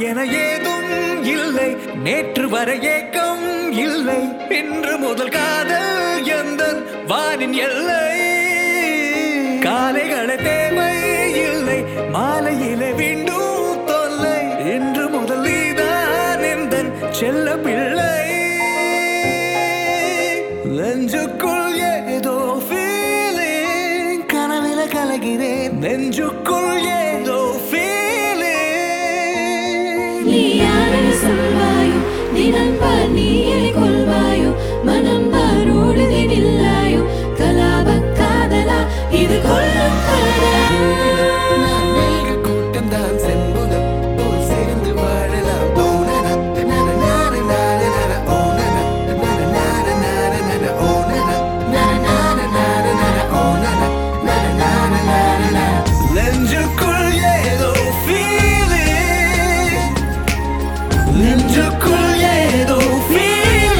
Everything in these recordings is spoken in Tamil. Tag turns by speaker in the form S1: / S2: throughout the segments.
S1: என ஏதும் இல்லை நேற்று வரை ஏக்கம் இல்லை இன்று முதல் காதல் எந்த வானின் எல்லை காலைகளை தேவை இல்லை மாலையிலே விண்டும் தொல்லை இன்று முதல் நீதான் எந்த செல்ல பிள்ளை நெஞ்சுக்குள் ஏதோ feeling கனவில கலகிறேன் நெஞ்சுக்குள் ஏதோ feeling
S2: நீ யாரென சொல்வாயோ தினம் பார் நீ என்னை கொள்வாயோ மனம் பாரோடுதே நில்லாயோ கலாப காதலா இது கொள்ளும் காதலா
S3: நான் மேக கூட்டம் தான் செம்புதம் போல் சேர்ந்து வாழலாம் ஓ நன, நன, நன, நன, நன, ஓ நன, நன, நன, நன, நன, ஓ நன, நன, நன, நன, நன, ஓ நன, நன, நன, நன, நன.
S1: நெஞ்சுக்குள் ஏதோ feeling நெஞ்சுக்குள் ஏதோ feeling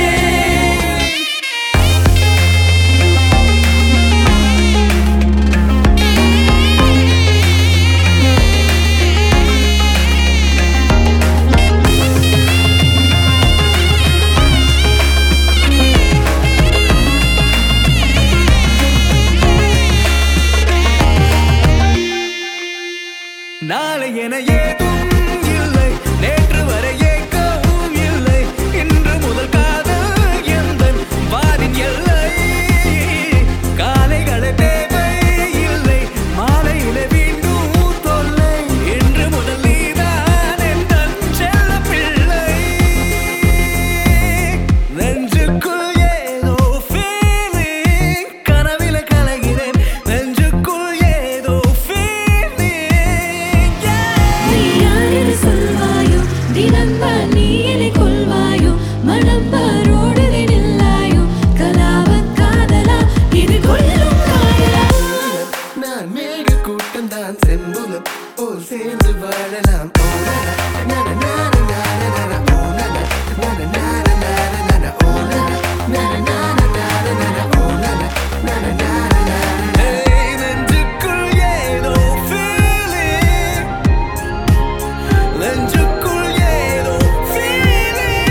S1: நாளை என ஏதும் இல்லை நேற்று வரை ஏக்கவும் இல்லை இன்று முதல் காதல் எந்த வாரின் எல்லை காலைகளை தேவை இல்லை மாலையில மீண்டும் தொல்லை இன்று முதல் நீதான் எந்த செல்ல பிள்ளை நெஞ்சுக்குள் ஏதோ feeling கனவில கலகிறேன் நெஞ்சுக்குள் ஏதோ feeling
S2: நீ யாரென சொல்வாயோ தினம் பார் நீ என்னை கொள்வாயோ மனம் பாரோடுதே நில்லாயோ கலாப காதலா இது கொள்ளும் காதலா
S3: நான் மேக கூட்டம் தான் செம்புலம் போல் சேர்ந்து வாழலாம் ஓ நன, நன, நன, நன, நன, ஓ நன, நன, நன, நன, நன, ஓ நன, நன, நன, நன, நன, ஓ நன, நன, நன, நன, நன.
S1: ஏய், நெஞ்சுக்குள் ஏதோ feeling நெஞ்சுக்குள் ஏதோ feeling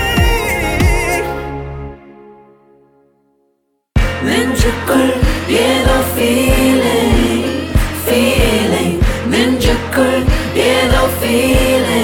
S2: நெஞ்சுக்குள் ஏதோ feeling feeling நெஞ்சுக்குள் ஏதோ feeling